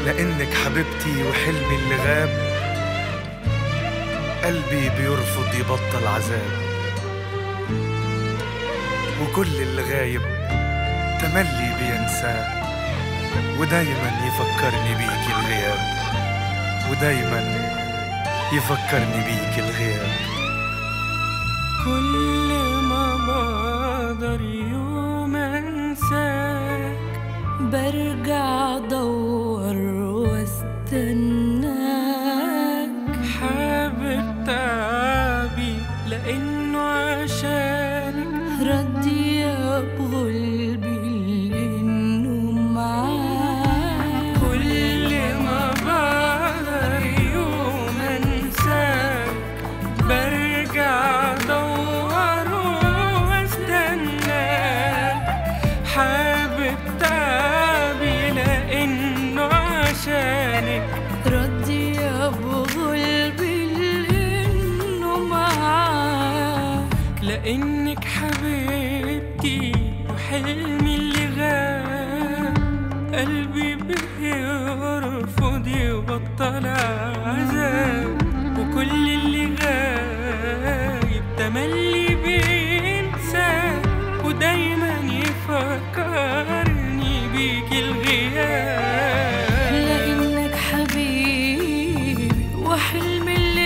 لأنك حبيبتي وحلمي اللي غاب قلبي بيرفض يبطل عذاب وكل اللي غايب تملي بينساه ودايما يفكرني بيك الغياب ودايما يفكرني بيك الغياب كل ما بقدر يوم انساك برجع ادور واستناك حابب تعبي لانه عشانك ردي بغلبي لانه معاك كل ما بقدر يوم انساك برجع ادور واستناك حابب تعبي لانه عشانك ردي بغلبي لانه معاك لانك حبيبتي وحلمي اللي غاب قلبي بيرفض يبطل عذاب وكل اللي غايب تملي بينسى ودايما يفكرني بيك الغياب لانك حبيبي وحلمي اللي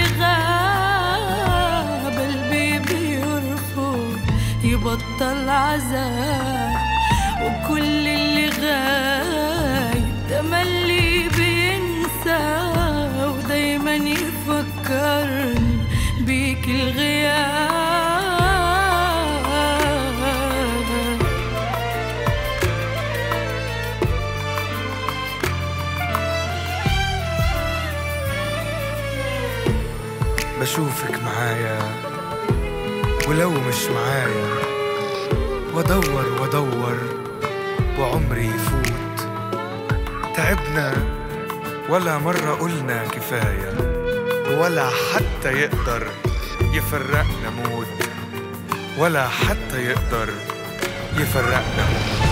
غاب قلبي بيرفض يبطل عذاب وكل اللي غايب تملي بينسى ودايما يفكرني بيك الغياب بشوفك معايا ولو مش معايا وادور وادور وعمري يفوت تعبنا ولا مرة قلنا كفاية ولا حتى يقدر يفرقنا موت ولا حتى يقدر يفرقنا موت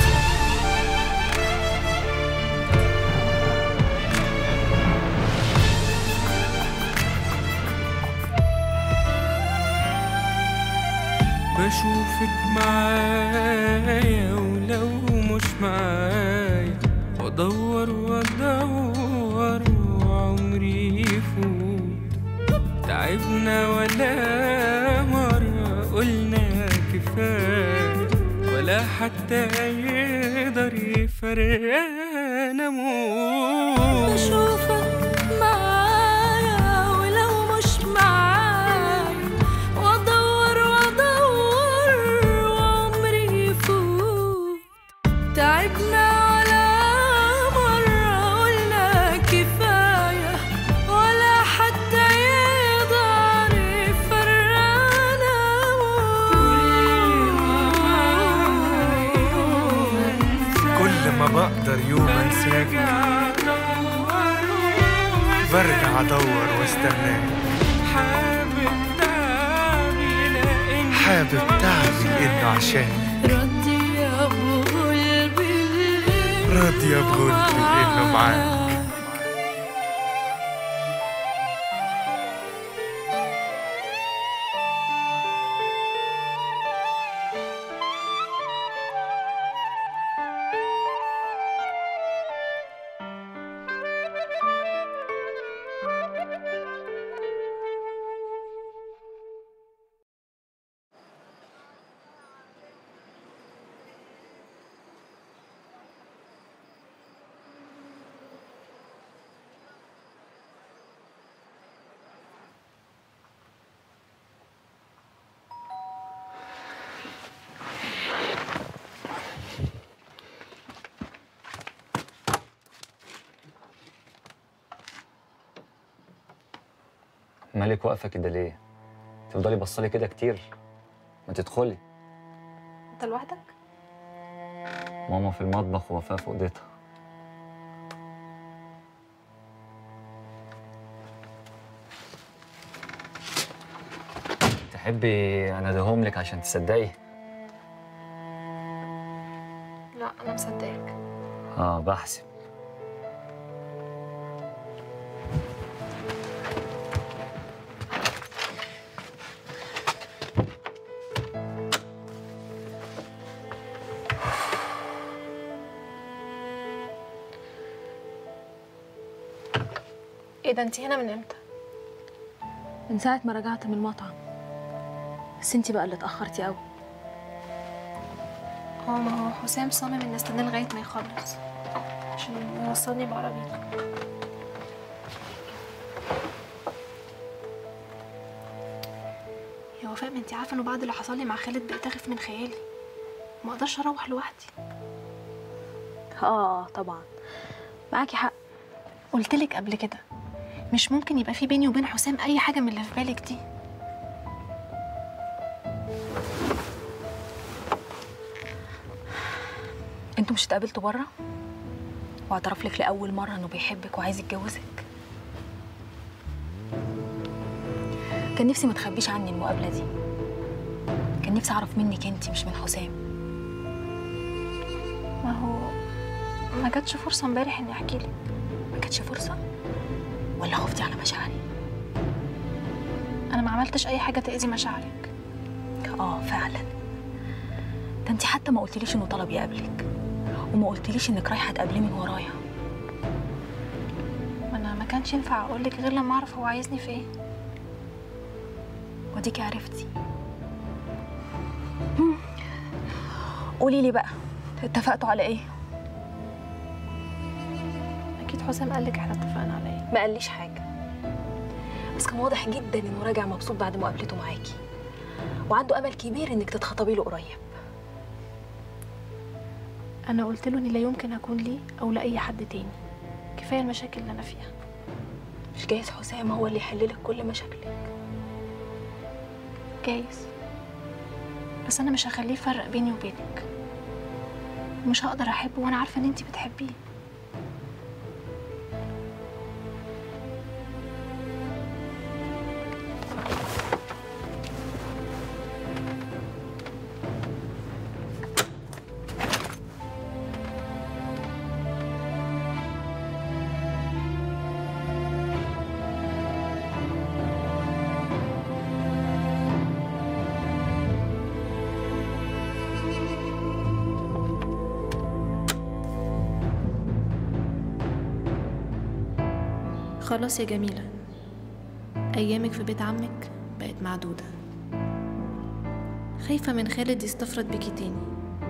بشوفك معايا ولو مش معايا وادور وادور وعمري يفوت تعبنا ولا مرة قلنا كفاية ولا حتى يقدر يفرقنا موت بشوفك معايا ولو مش معايا وادور وادور وعمري يفوت تعبنا ولا مرة قلنا كفاية ولا حتى يقدر يفرقنا كل ما بقدر يوم انساك برجع ادور واستناك حابب تعبي لأن حابب تعبي انه عشان ردي يا ابو قلبي راضية بغلبي إنه معاك. مالك واقفه كده ليه تفضلي بصلي كده كتير ما تدخلي انت لوحدك ماما في المطبخ ووفاء في اوضتها تحبي اناديهم لك عشان تصدقي لا انا مصدقك اه بحسب ايه ده انت هنا من امتى من ساعة ما رجعت من المطعم بس انتي بقى اللي اتأخرتي قوي اه ما هو حسام صامم ان استناه لغايه ما يخلص عشان يوصلني بعربيته يا وفاء ما انت عارفه انه بعد اللي حصل لي مع خالد بقيت اخاف من خيالي ما اقدرش اروح لوحدي اه طبعا معاكي حق قلت لك قبل كده مش ممكن يبقى في بيني وبين حسام اي حاجه من اللي في بالك دي انتوا مش اتقابلتوا بره واعترف لك لأول مرة انه بيحبك وعايز يتجوزك كان نفسي ما تخبيش عني المقابلة دي كان نفسي اعرف منك انت مش من حسام ما هو ما جاتش فرصه امبارح اني احكي لك ما كانتش فرصة ولا خفتي على مشاعري انا ما عملتش اي حاجه تاذي مشاعرك اه فعلا ده انت حتى ما قلتليش انه طلب يقابلك وما قلتليش انك رايحه تقابليه من ورايا ما انا ما كانش ينفع اقول لك غير لما اعرف هو عايزني في ايه وديكي عرفتي هم. قولي لي بقى اتفقتوا على ايه اكيد حسام قال لك احنا اتفقنا على ايه ما قاليش حاجه بس كان واضح جدا انه راجع مبسوط بعد مقابلته معاكي وعنده امل كبير انك تتخطبي له قريب انا قلت له اني لا يمكن اكون ليه او لاي حد تاني كفايه المشاكل اللي انا فيها مش جايز حسام هو اللي يحل لك كل مشاكلك جايز بس انا مش هخليه يفرق بيني وبينك ومش هقدر احبه وانا عارفه ان انتي بتحبيه خلاص يا جميلة أيامك في بيت عمك بقت معدودة خايفة من خالد يستفرد بيكي تاني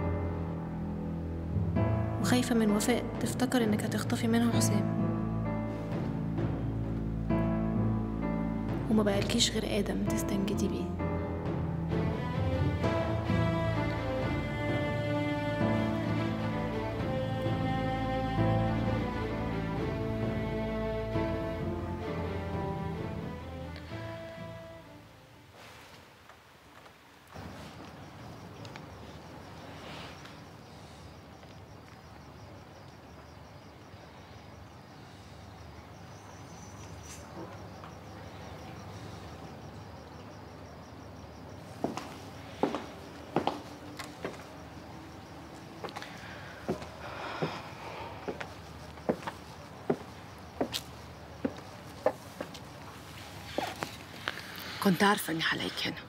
وخايفة من وفاء تفتكر إنك هتخطفي منها حسام وما بقالكيش غير آدم تستنجدي بيه كنت عارفة إني هلاقيك هنا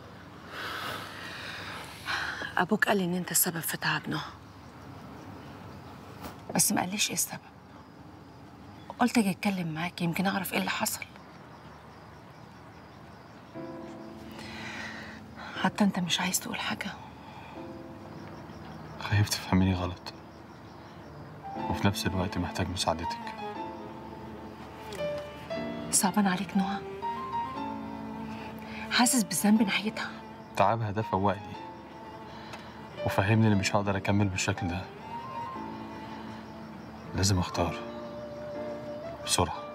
أبوك قال لي إن أنت السبب في تعبنا بس ما قاليش إيه السبب قلت أجي أتكلم معاك يمكن أعرف إيه اللي حصل حتى أنت مش عايز تقول حاجة خايف تفهميني غلط وفي نفس الوقت محتاج مساعدتك صعبان عليك نوع حاسس بالذنب ناحيتها تعبها ده فوقني وفهمني اني مش هقدر اكمل بالشكل ده لازم اختار بسرعة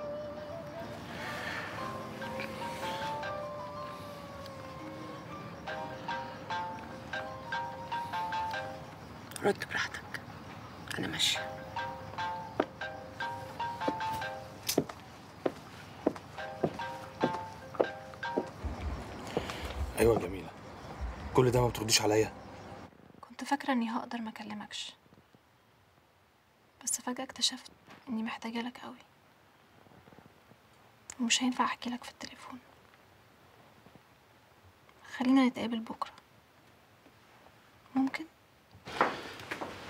رد براحتك أنا ماشية ايوه يا جميله كل ده ما بترديش عليا كنت فاكرة إني هقدر ما أكلمكش بس فجأة اكتشفت إني محتاجة لك قوي ومش هينفع أحكي لك في التليفون خلينا نتقابل بكرة ممكن؟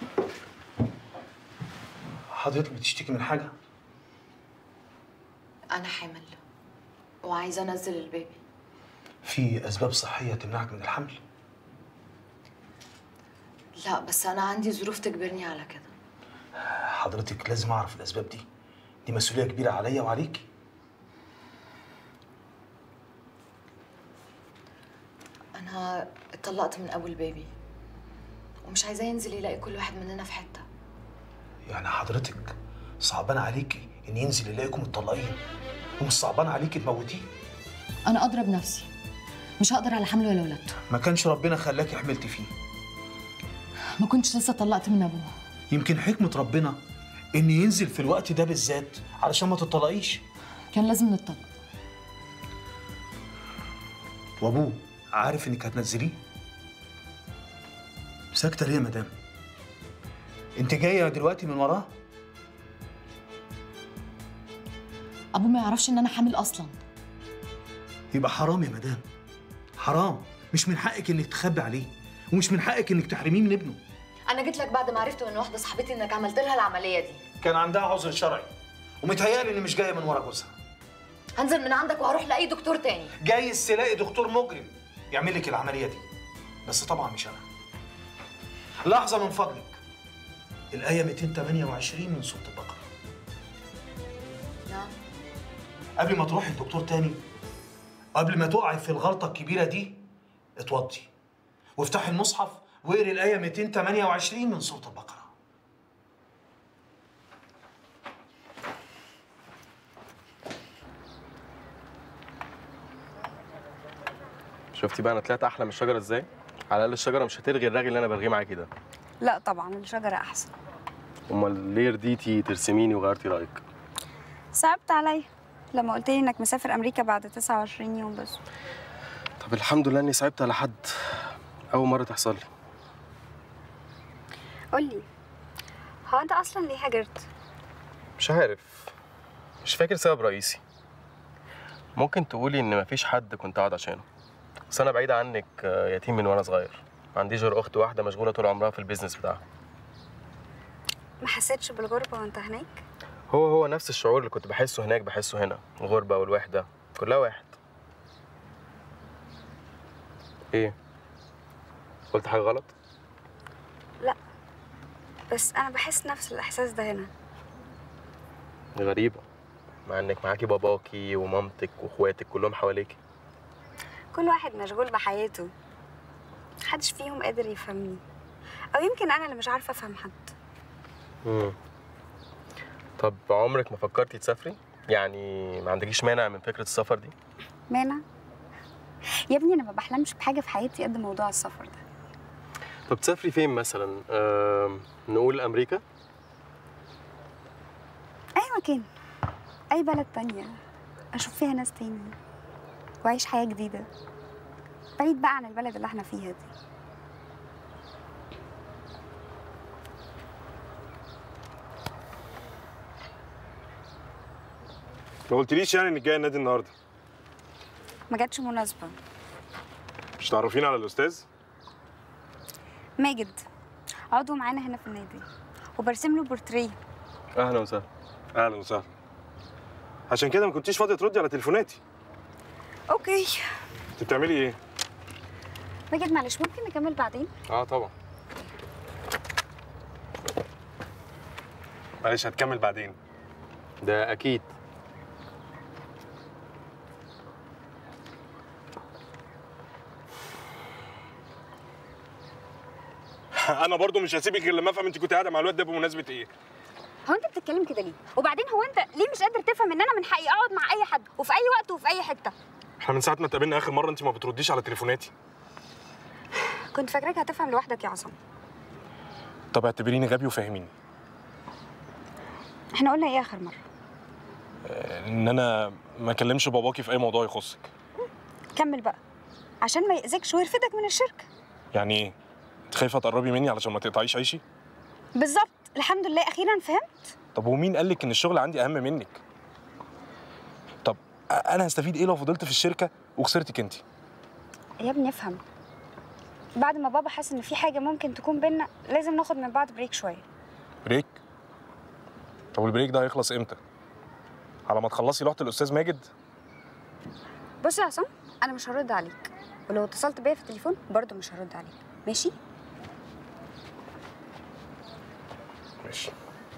حضرتك بتشتكي من حاجه أنا حامل وعايزة أنزل البيبي في اسباب صحيه تمنعك من الحمل لا بس أنا عندي ظروف تجبرني على كده حضرتك لازم اعرف الاسباب دي دي مسؤوليه كبيره عليا وعليك أنا اتطلقت من أبو البيبي ومش عايزاه ينزل يلاقي كل واحد مننا في حتة يعني حضرتك صعبان عليكي ان ينزل يلاقيكم متطلقين ومش صعبان عليكي تموتيه انا اضرب نفسي مش هقدر على حمل ولا ولادته ما كانش ربنا خلاكي حملتي فيه ما كنتش لسه طلقت من ابوه يمكن حكمه ربنا ان ينزل في الوقت ده بالذات علشان ما تطلقيش كان لازم نتطلق وابوه عارف انك هتنزليه ساكته ليه يا مدام انت جايه دلوقتي من وراه ابوه ما يعرفش ان انا حامل اصلا يبقى حرام يا مدام حرام مش من حقك انك تخبي عليه ومش من حقك انك تحرميه من ابنه أنا جيت لك بعد ما عرفت من واحدة صاحبتي إنك عملت لها العملية دي كان عندها عذر شرعي ومتهيألي ان مش جايه من ورا جوزها هنزل من عندك وهروح لأي دكتور تاني جايز تلاقي دكتور مجرم يعمل لك العمليه دي بس طبعا مش انا لحظه من فضلك الايه 228 من سوره البقره نعم قبل ما تروحي لدكتور تاني قبل ما تقعي في الغلطه الكبيره دي اتوضي وافتحي المصحف واقري الايه 228 من سوره البقره شفتي بقى انا طلعت احلى من الشجره ازاي على الاقل الشجره مش هتلغي الرغي اللي انا برغيه معاكي ده لا طبعا الشجرة أحسن امال ليه رضيتي ترسميني وغيرتي رايك صعبت عليا لما قلت لي إنك مسافر أمريكا بعد 29 يوم بس طب الحمد لله اني صعبت على حد اول مره تحصل لي قول لي هو أنت أصلا ليه هاجرت؟ مش عارف مش فاكر سبب رئيسي ممكن تقولي ان مفيش حد كنت قاعد عشانه بس انا بعيد عنك آه، يتيم من وانا صغير ما عنديش غير اخت واحده مشغوله طول عمرها في البيزنس بتاعها ما حسيتش بالغربة وأنت هناك؟ هو هو نفس الشعور اللي كنت بحسه هناك بحسه هنا الغربه والوحده كلها واحد ايه قلت حاجه غلط لا بس أنا بحس نفس الإحساس ده هنا غريبه مع انك معاكي باباكي ومامتك واخواتك كلهم حواليكي كل واحد مشغول بحياته محدش فيهم قادر يفهمني أو يمكن أنا اللي مش عارفة أفهم حد مم. طب عمرك ما فكرتي تسافري يعني ما عندكيش مانع من فكره السفر دي مانع يا ابني أنا ما بحلمش بحاجة في حياتي قد موضوع السفر ده طب تسافري فين مثلا آم، نقول امريكا أي مكان أي بلد تانية أشوف فيها ناس تاني وأعيش حياة جديدة بعيد بقى عن البلد اللي احنا فيها دي ما قلتليش يعني انك جايه النادي النهارده ما جاتش مناسبة مش تعرفين على الاستاذ ماجد عضو معانا هنا في النادي وبرسم له بورتريه اهلا وسهلا اهلا وسهلا عشان كده ما كنتيش فاضيه تردي على تليفوناتي اوكي انت بتعملي ايه ماجد معلش ممكن نكمل بعدين اه طبعا معلش هتكمل بعدين ده اكيد انا برضو مش هسيبك غير لما افهم انت كنت قاعده مع الواد ده بمناسبه ايه هو انت بتتكلم كده ليه وبعدين هو انت ليه مش قادر تفهم ان انا من حقي اقعد مع اي حد وفي اي وقت وفي اي حته احنا من ساعه ما اتقابلنا اخر مره انت ما بترديش على تليفوناتي كنت فاكراك هتفهم لوحدك يا عصام طب اعتبريني غبي وفهميني احنا قلنا ايه اخر مره ان انا ما اكلمش باباكي في اي موضوع يخصك كمل بقى عشان ما يأذكش ويرفدك من الشركه يعني ايه انت خايفه تقربي مني علشان ما تقطعيش عيشي بالظبط الحمد لله اخيرا فهمت طب ومين قال لك ان الشغل عندي اهم منك طب أ- انا هستفيد ايه لو فضلت في الشركه وخسرتك انت يا ابني افهم بعد ما بابا حس ان في حاجه ممكن تكون بينا لازم ناخد من بعض بريك شويه بريك طب البريك ده هيخلص امتى على ما تخلصي لوحه الاستاذ ماجد بص يا عصام انا مش هرد عليك ولو اتصلت بيا في التليفون برضه مش هرد عليك ماشي ماشي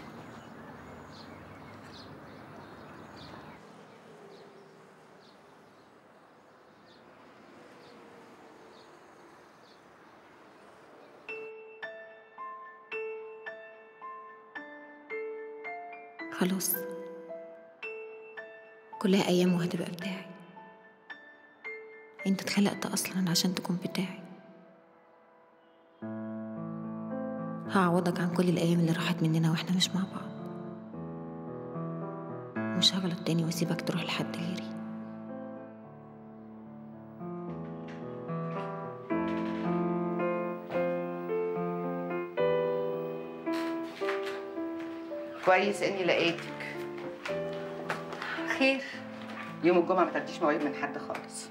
خلاص كلها أيام وهتبقى بتاعي انت اتخلقت أصلا عشان تكون بتاعي هعوضك عن كل الأيام اللي راحت مننا واحنا مش مع بعض مش هغلط تاني واسيبك تروح لحد غيري كويس اني لقيتك خير يوم الجمعه ما تاخديش مواعيد من حد خالص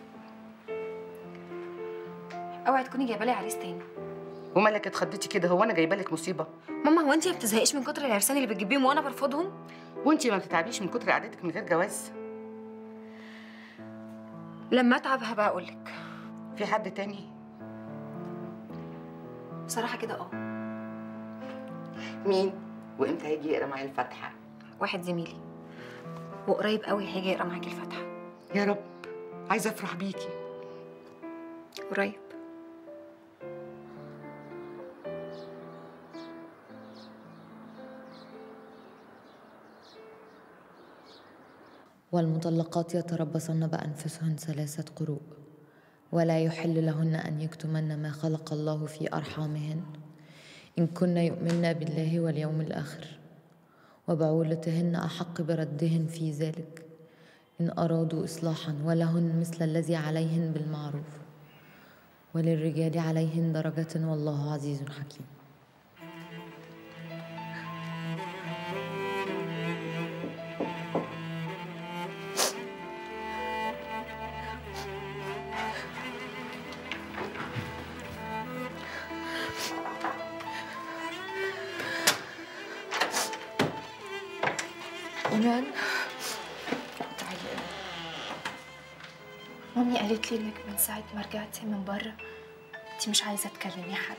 اوعي تكوني جايبه لي عريس تاني ومالك اتخضيتي كده هو انا جايبه لك مصيبه ماما هو انت ما بتزهقيش من كتر العرسان اللي بتجيبيهم وانا برفضهم وانت ما بتتعبيش من كتر قعدتك من غير جواز لما اتعب هبقى اقول لك في حد تاني بصراحه كده اه مين وامتى هيجي يقرا معايا الفاتحه واحد زميلي وقريب قوي هيجي يقرا معاكي الفاتحه يا رب عايزه افرح بيكي قريب والمطلقات يتربصن بأنفسهن ثلاثة قروء ولا يحل لهن أن يكتمن ما خلق الله في أرحامهن إن كن يؤمن بالله واليوم الآخر وبعولتهن أحق بردهن في ذلك إن أرادوا إصلاحا ولهن مثل الذي عليهن بالمعروف وللرجال عليهن درجة والله عزيز حكيم إيمان مامي قالت لي إنك من ساعة ما رجعتي من بره أنت مش عايزة تكلمي حد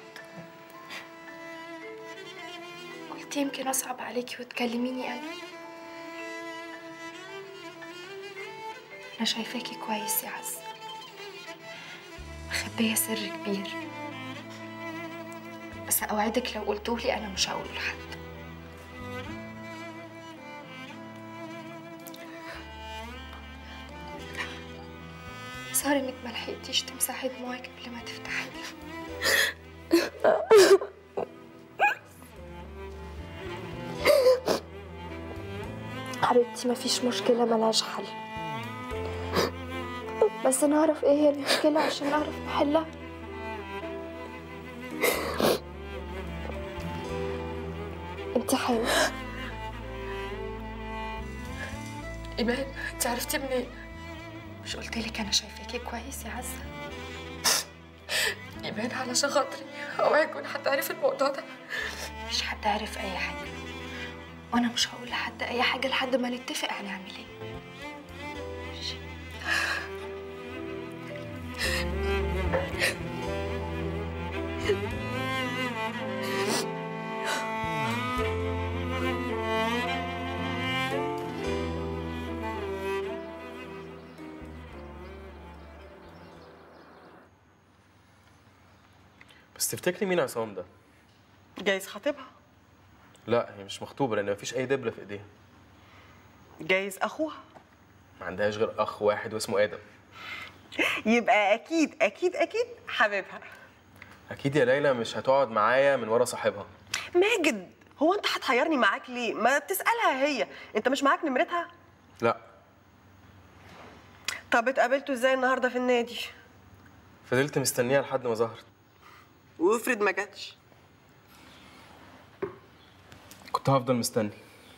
قلت يمكن أصعب عليكي وتكلميني أنا أنا شايفاكي كويس يا عز مخبية سر كبير بس أوعدك لو قلتولي أنا مش هقوله لحد صار انك ما لحقتيش تمسحي دموعك قبل ما تفتحي حبيبتي مفيش مشكلة ملهاش حل بس نعرف ايه هي المشكلة عشان نعرف نحلها انت حامل ايمان انت عرفتي منين؟ مش قلت لك انا شايفاكي كويس يا عزه ايمان علشان خاطري اوعي يكون حد عارف الموضوع ده مش حد عارف اي حاجه وانا مش هقول لحد اي حاجه لحد ما نتفق هنعمل ايه ماشي. بس تفتكري مين عصام ده؟ جايز خطيبها لا هي مش مخطوبه لان مفيش اي دبله في ايديها جايز اخوها ما عندهاش غير اخ واحد واسمه ادم يبقى اكيد اكيد اكيد حبيبها اكيد يا ليلى مش هتقعد معايا من ورا صاحبها ماجد هو انت هتحيرني معاك ليه ما تسالها هي انت مش معاك نمرتها لا طب اتقابلتوا ازاي النهارده في النادي فضلت مستنيها لحد ما ظهرت وافرض ما جاتش كنت هفضل مستني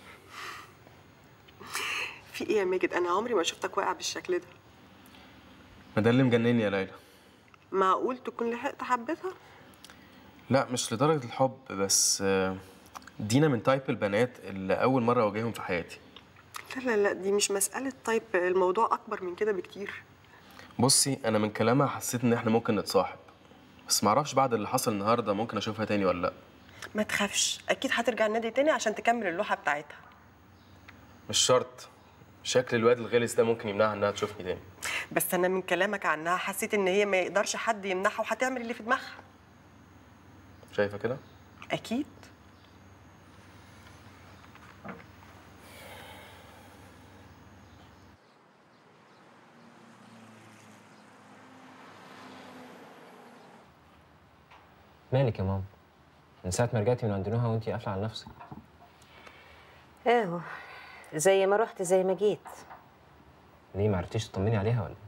في ايه يا ماجد انا عمري ما شفتك واقع بالشكل ده ما ده اللي مجنني يا ليلى معقول تكون لحقت حبتها لا مش لدرجه الحب بس آه، دينا من تايب البنات اللي اول مره اواجههم في حياتي لا لا لا دي مش مساله طيب الموضوع اكبر من كده بكتير بصي انا من كلامها حسيت ان احنا ممكن نتصاحب بس معرفش بعد اللي حصل النهارده ممكن اشوفها تاني ولا لا ما تخافش اكيد هترجع النادي تاني عشان تكمل اللوحه بتاعتها مش شرط شكل الواد الغلس ده ممكن يمنعها انها تشوفني تاني بس انا من كلامك عنها حسيت ان هي ما يقدرش حد يمنعها وهتعمل اللي في دماغها شايفه كده اكيد مالك يا ماما من ساعة ما رجعتي من عند نهى وانتي قافلة على نفسك اهو زي ما رحت زي ما جيت ليه ما عرفتيش تطمني عليها ولا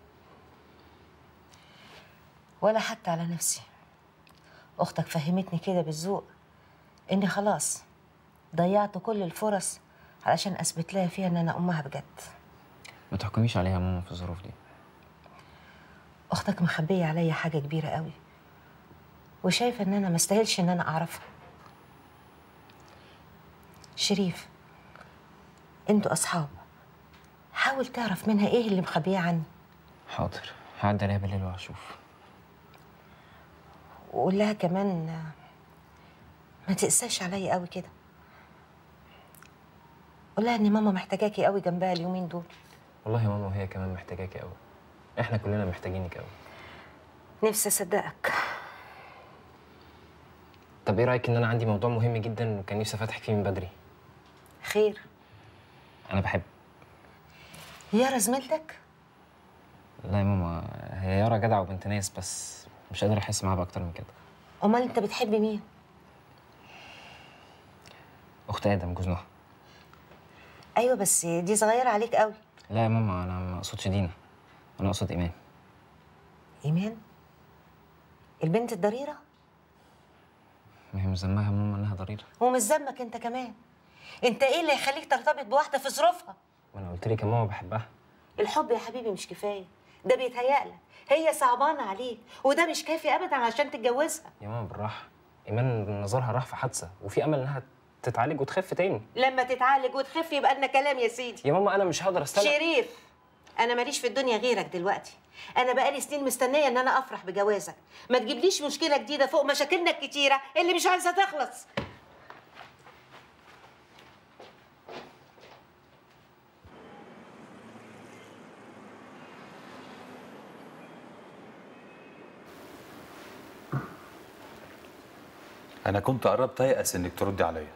ولا حتى على نفسي اختك فهمتني كده بالذوق اني خلاص ضيعت كل الفرص علشان اثبت لها فيها ان انا امها بجد ما تحكميش عليها يا ماما في الظروف دي اختك مخبيه عليا حاجه كبيره قوي وشايفه ان انا ما استاهلش ان انا اعرفها شريف انتوا اصحاب حاول تعرف منها ايه اللي مخبيه عني حاضر هعدي عليها بالليل وهشوف وقول لها كمان آه، ما تقساش عليا قوي كده قول لها ان ماما محتاجاكي قوي جنبها اليومين دول والله يا ماما وهي كمان محتاجاكي قوي احنا كلنا محتاجينك قوي نفسي اصدقك طب ايه رايك ان انا عندي موضوع مهم جدا وكان نفسي افتحك فيه من بدري خير انا بحب يارا زميلتك لا يا ماما هي يارا جدعه وبنت ناس بس مش قادر احس معاها باكتر من كده امال انت بتحب مين اخت ادم جوز نهى ايوه بس دي صغيره عليك قوي لا يا ماما انا ما اقصدش دينا انا اقصد ايمان ايمان البنت الضريره ما هي مش ذنبها يا ماما انها ضريره ومش ذنبك انت كمان انت ايه اللي يخليك ترتبط بواحده في ظروفها وانا قلت لك يا ماما بحبها الحب يا حبيبي مش كفايه ده بيتهيألك هي صعبانه عليك وده مش كافي ابدا عشان تتجوزها يا ماما بالراحه ايمان نظرها راح في حادثه وفي امل انها تتعالج وتخف تاني لما تتعالج وتخف يبقى لنا كلام يا سيدي يا ماما انا مش هقدر استنى شريف انا ماليش في الدنيا غيرك دلوقتي انا بقالي سنين مستنيه ان انا افرح بجوازك ما تجيبليش مشكله جديده فوق مشاكلنا الكتيره اللي مش عايزه تخلص انا كنت قربت ايأس انك تردي عليا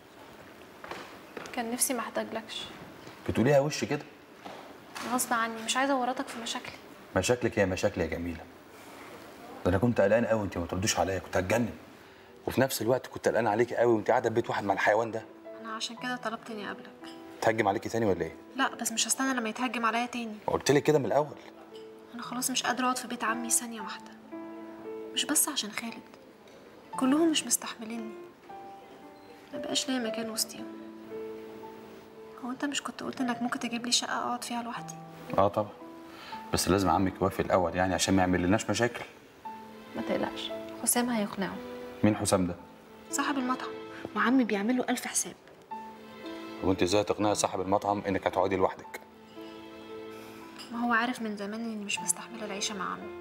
كان نفسي ما احتاجلكش بتقوليها وش كده غصب عني مش عايزه اورطك في مشاكلي مشاكلك هي مشاكل يا جميله ده انا كنت قلقان قوي انت ما ترديش عليا كنت هتجنن وفي نفس الوقت كنت قلقان عليكي قوي وانت قاعده في بيت واحد مع الحيوان ده انا عشان كده طلبت اني اقابلك تهجم عليكي تاني ولا ايه لا بس مش هستنى لما يتهجم عليا تاني قلت لك كده من الاول انا خلاص مش قادره اقعد في بيت عمي ثانيه واحده مش بس عشان خالد كلهم مش مستحمليني ما بقاش ليا مكان وسطيهم هو انت مش كنت قلت انك ممكن تجيب لي شقه اقعد فيها لوحدي اه طبعا بس لازم عمك يوافق الاول يعني عشان ما يعمل لناش مشاكل ما تقلقش حسام هيقنعه مين حسام ده صاحب المطعم وعمي بيعمل له ألف حساب وانت ازاي تقنعي صاحب المطعم انك هتقعدي لوحدك ما هو عارف من زمان اني مش مستحمله العيشه مع عمي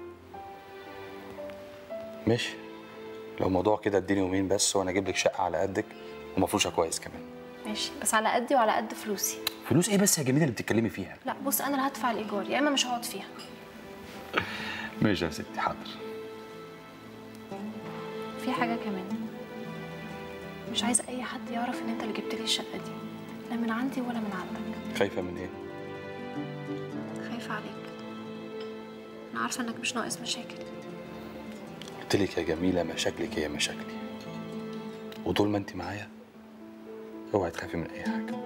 ماشي لو موضوع كده اديني يومين بس وانا اجيب لك شقه على قدك ومفروشه كويس كمان ماشي بس على قدي وعلى قد فلوسي فلوس ايه بس يا جميله اللي بتتكلمي فيها لا بص انا اللي هدفع الايجار يا اما مش هقعد فيها ماشي يا ستي حاضر في حاجه كمان مش عايزه اي حد يعرف ان انت اللي جبت لي الشقه دي لا من عندي ولا من عندك خايفه من ايه خايفه عليك انا عارفه انك مش ناقص مشاكل قلت لك يا جميله مشاكلك هي مشاكلي وطول ما انت معايا اوعي تخافي من اي حاجه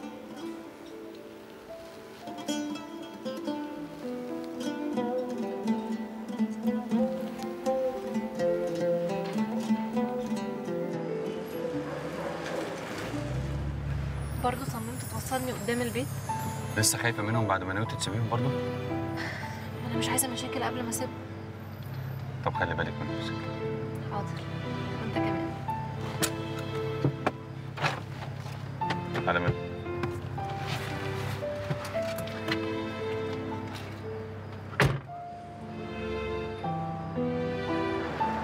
برضه صممت توصلني قدام البيت لسه خايفه منهم بعد ما نويتي تسيبيهم برضه انا مش عايزه مشاكل قبل ما اسيبهم طب خلي بالك من نفسك حاضر وانت كمان على مين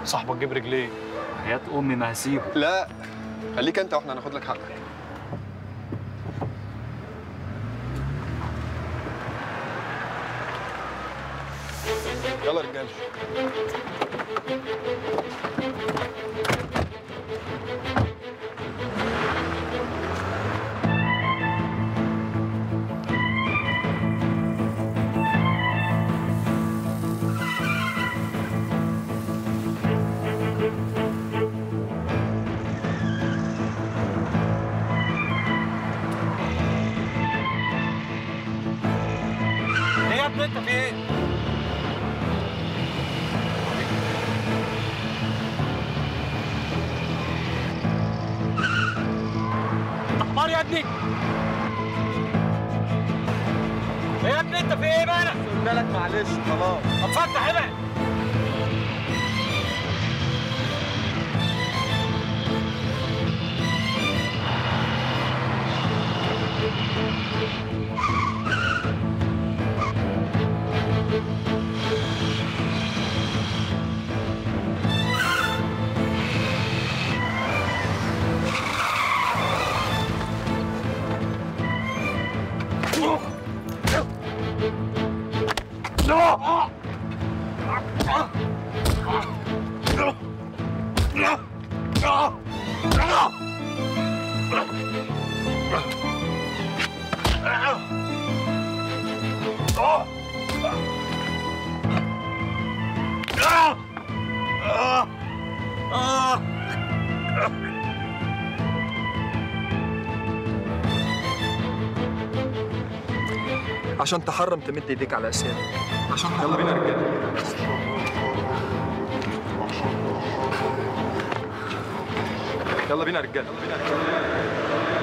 صاحبك جيب رجليه حياة امي ما هسيبه لا خليك انت واحنا هناخد لك حقك يلا يا رجاله ايه يا ابني انت في ايه؟ اخبار يا ابني ايه يا ابني انت في ايه مالك؟ قلت لك معلش خلاص طب فتح ابعد عشان تحرم تمد ايديك على اسامي عشان يلا بينا يا رجاله يلا بينا يا رجاله يلا بينا يا رجاله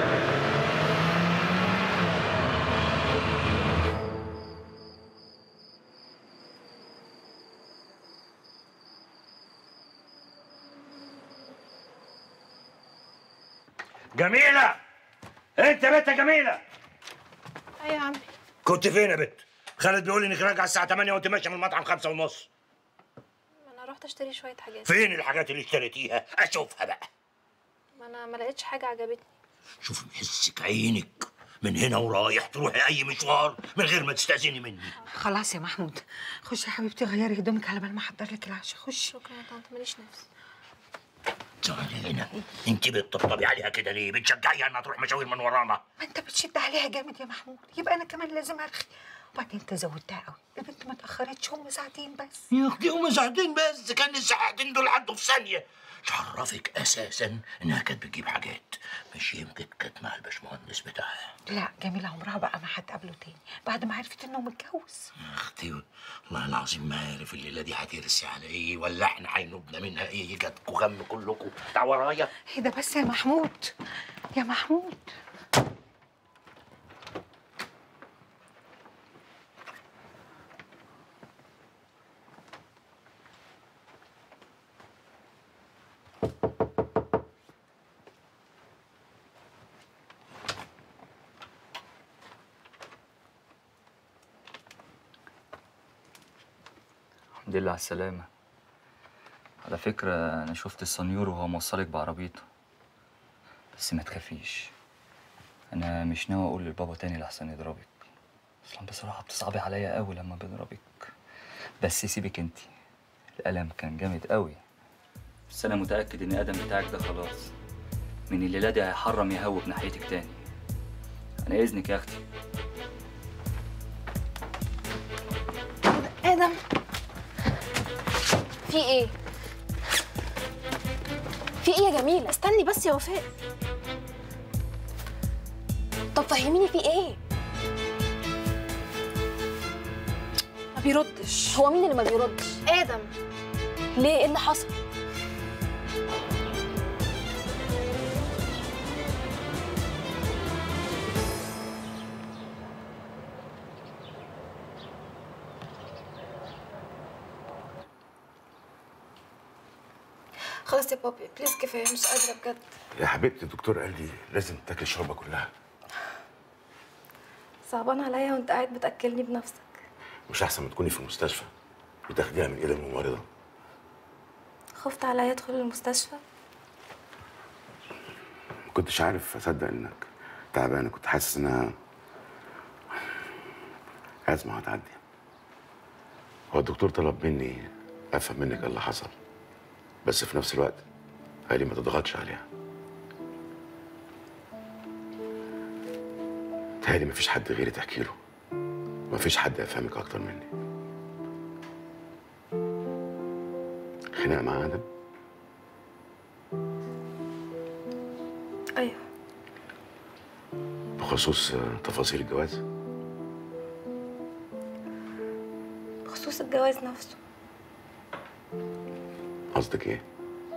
جميلة انت يا بنت يا جميلة ايوه يا عمي كنت فين يا بنت؟ خالد بيقول لي انك راجعة الساعة 8 وانت ماشية من المطعم خمسة ونص ما انا رحت اشتري شويه حاجات فين الحاجات اللي اشتريتيها؟ اشوفها بقى ما انا ما لقيتش حاجه عجبتني شوفي محسك عينك من هنا ورايح تروحي اي مشوار من غير ما تستأذني مني خلاص يا محمود خشي يا حبيبتي غيري هدومك على بال ما احضر لك العشاء خشي شكرا يا طنط ماليش نفس تعالي هنا انت بتطبطبي عليها كده ليه؟ بتشجعيها انها تروح مشاوير من ورانا ما انت بتشد عليها جامد يا محمود يبقى انا كمان لازم ارخي وبعدين انت زودتها قوي البنت ما اتاخرتش هم ساعتين بس يا اختي هم ساعتين بس كان الساعتين دول عدوا في ثانية عرفك اساسا انها كانت بتجيب حاجات مش يمكن كانت مع الباشمهندس بتاعها لا جميله عمرها بقى ما هتقابله تاني بعد ما عرفت انه متجوز يا اختي والله العظيم ما عارف الليله دي هترسي على ايه ولا احنا هينوبنا منها ايه جاتكوا غم كلكم بتاع ورايا ايه ده بس يا محمود يا محمود الحمد لله على السلامة على فكرة أنا شفت السنيور وهو موصلك بعربيته بس ما تخافيش أنا مش ناوي أقول لبابا تاني لحسن يضربك أصلا بصراحة بتصعبي عليا قوي لما بيضربك بس سيبك انتي الألم كان جامد قوي بس أنا متأكد إن آدم بتاعك ده خلاص من الليلة دي هيحرم يهوب ناحيتك تاني أنا إذنك يا أختي ادم في ايه في ايه يا جميله استني بس يا وفاء طب فهميني في ايه ما بيردش هو مين اللي ما بيردش ادم ليه ايه اللي حصل خلاص يا بابي بليز كفايه مش قادره بجد يا حبيبتي الدكتور قال لي لازم تاكل الشوربه كلها صعبان عليا وانت قاعد بتاكلني بنفسك مش احسن ما تكوني في المستشفى وتاخديها من ايد الممرضه خفت عليا ادخل المستشفى ما كنتش عارف اصدق انك تعبانه كنت حاسس انها ازمه هتعدي هو الدكتور طلب مني افهم منك اللي حصل بس في نفس الوقت قال لي ما تضغطش عليها تهيألي مفيش حد غيري تحكي له مفيش حد يفهمك اكتر مني خناقه مع ادم ايوه بخصوص آه، تفاصيل الجواز بخصوص الجواز نفسه قصدك ايه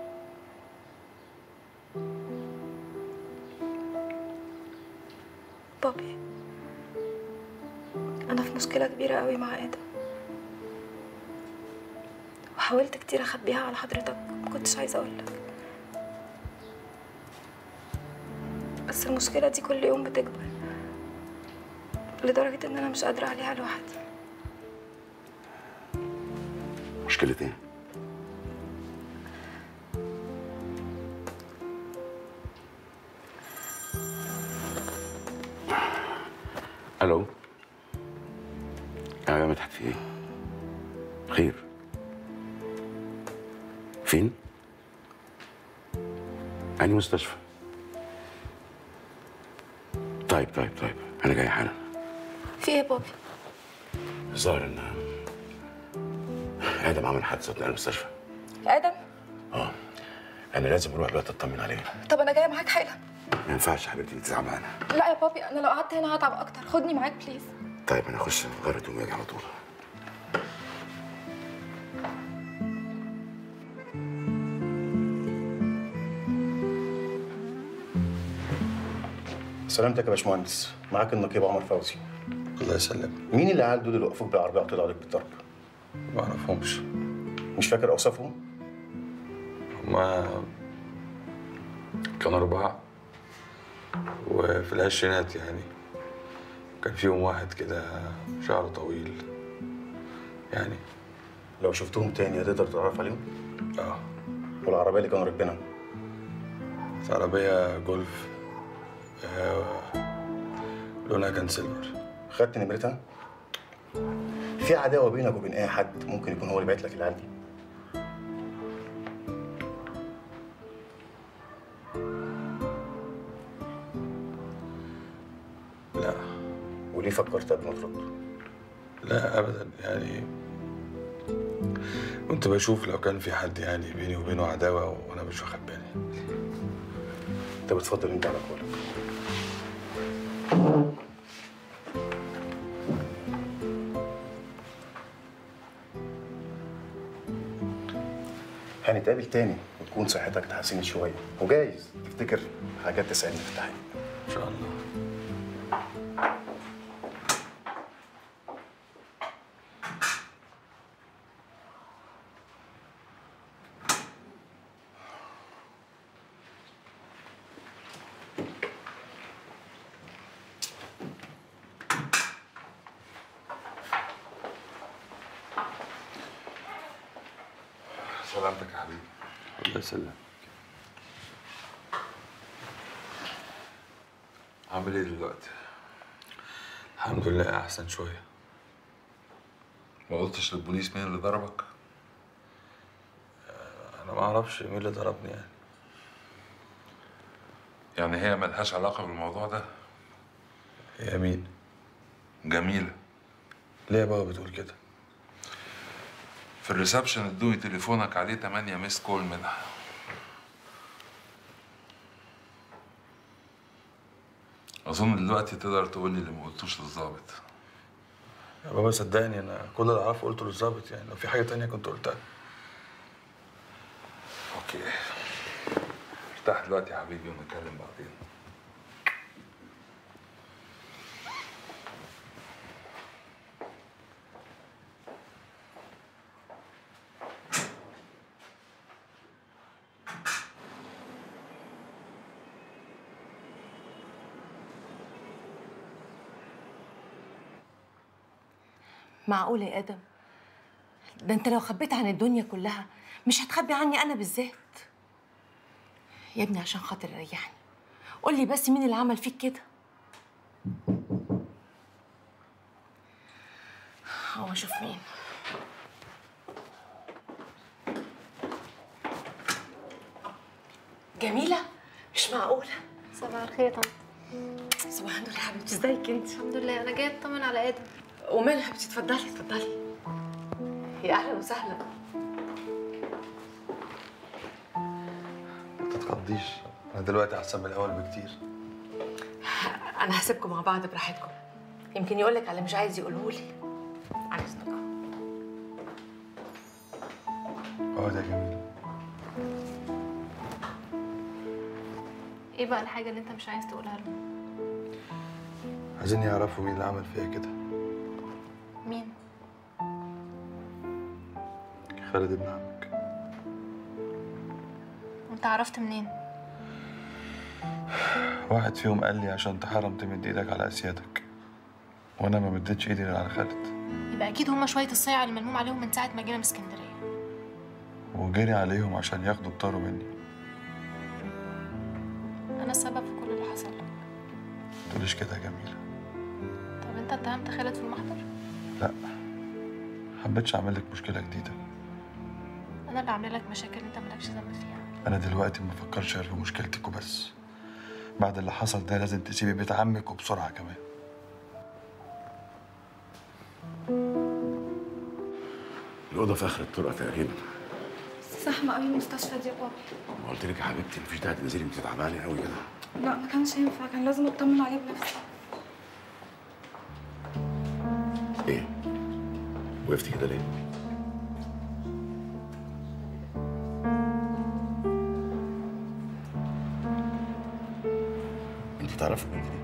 بابي انا في مشكله كبيره قوي مع ادم وحاولت كتير اخبيها على حضرتك ما كنتش عايزه اقول لك بس المشكله دي كل يوم بتكبر لدرجه ان انا مش قادره عليها لوحدي مشكلة ايه؟ الو ايوه يا مدحت في ايه؟ خير فين؟ أنهي مستشفى؟ طيب طيب طيب أنا جاي حالا في ايه يا بابي الظاهر إن آدم عمل حادثة اتنقل المستشفى ادم اه أنا لازم أروح دلوقتي أطمن عليه طب انا جايه معاك حالا ما ينفعش يا حبيبتي انت تعبانة لا يا بابي انا لو قعدت هنا هتعب اكتر خدني معاك بليز طيب أنا أخش غير هدومي وأجي على طول سلامتك يا باشمهندس معاك النقيب عمر فوزي الله يسلمك مين اللي عيال دول اللي وقفوك بالعربيه وقتلوا عليك بالضرب؟ ما اعرفهمش مش فاكر اوصافهم؟ هما كانوا أربعة وفي العشرينات يعني كان فيهم واحد كده شعره طويل يعني لو شفتهم تاني هتقدر تتعرف عليهم؟ اه والعربيه اللي كانوا راكبينها كانت عربية جولف آه، لونها كان سيلفر خدت نمرتها؟ في عداوه بينك وبين اي حد ممكن يكون هو اللي بعت لك العيال دي لا وليه فكرت قبل ما ترد؟ لا ابدا يعني كنت بشوف لو كان في حد يعني بيني وبينه عداوة وانا مش واخد بالي انت بتفضل انت على قولك هنتقابل تاني وتكون صحتك اتحسنت شويه وجايز تفتكر حاجات تساعدني في التحقيق ان شاء الله سلامتك يا حبيبي الله يسلمك عامل ايه دلوقتي؟ الحمد لله احسن شوية ما قلتش للبوليس مين اللي ضربك؟ انا ما اعرفش مين اللي ضربني يعني يعني هي ملهاش علاقة بالموضوع ده؟ هي مين؟ جميلة ليه يا بابا بتقول كده؟ في الريسبشن ادوني تليفونك عليه 8 ميس كول منها أظن دلوقتي تقدر تقول لي اللي ما قلتوش للظابط يا بابا صدقني انا كل اللي اعرفه قلته للظابط يعني لو في حاجة تانية كنت قلتها اوكي ارتاح دلوقتي يا حبيبي ونتكلم بعدين معقولة يا آدم ده انت لو خبيت عن الدنيا كلها مش هتخبي عني انا بالذات يا ابني عشان خاطر ريحني قول لي بس مين اللي عمل فيك كده هو اشوف مين جميلة مش معقولة صباح الخير يا طنط صباح النور يا حبيبتي ازيك انت الحمد لله انا جايه اطمن على ادم ومالها يا حبيبتي اتفضلي اتفضلي يا اهلا وسهلا ما تتخضيش انا دلوقتي احسن من الاول بكتير انا هسيبكم مع بعض براحتكم يمكن يقول لك على اللي مش عايز يقوله لي عن اذنك اقعد يا جميل ايه بقى الحاجه اللي انت مش عايز تقولها له عايزين يعرفوا مين اللي عمل فيها كده مين خالد ابن عمك وانت عرفت منين واحد فيهم قال لي عشان تحرم تمد ايدك على اسيادك وانا ما مديتش ايدي غير على خالد يبقى اكيد هما شويه الصيع اللي ملموم عليهم من ساعه ما جينا من اسكندريه وجري عليهم عشان ياخدوا بطاره مني انا السبب في كل اللي حصل لك ما تقوليش كده يا جميله طب انت اتهمت خالد في المحضر لا حبيتش اعمل لك مشكله جديده انا اللي عامله لك مشاكل انت مالكش ذنب فيها انا دلوقتي ما بفكرش غير في مشكلتك وبس بعد اللي حصل ده لازم تسيبي بيت عمك وبسرعه كمان الاوضه في اخر الطرقه تقريبا زحمة قوي المستشفى دي يا بابا ما قلت لك يا حبيبتي مفيش داعي تنزلي انت تعبانه قوي كده لا ما كانش ينفع كان لازم اطمن عليه بنفسي ايه وقفتي كده ليه انت تعرفي البنت دي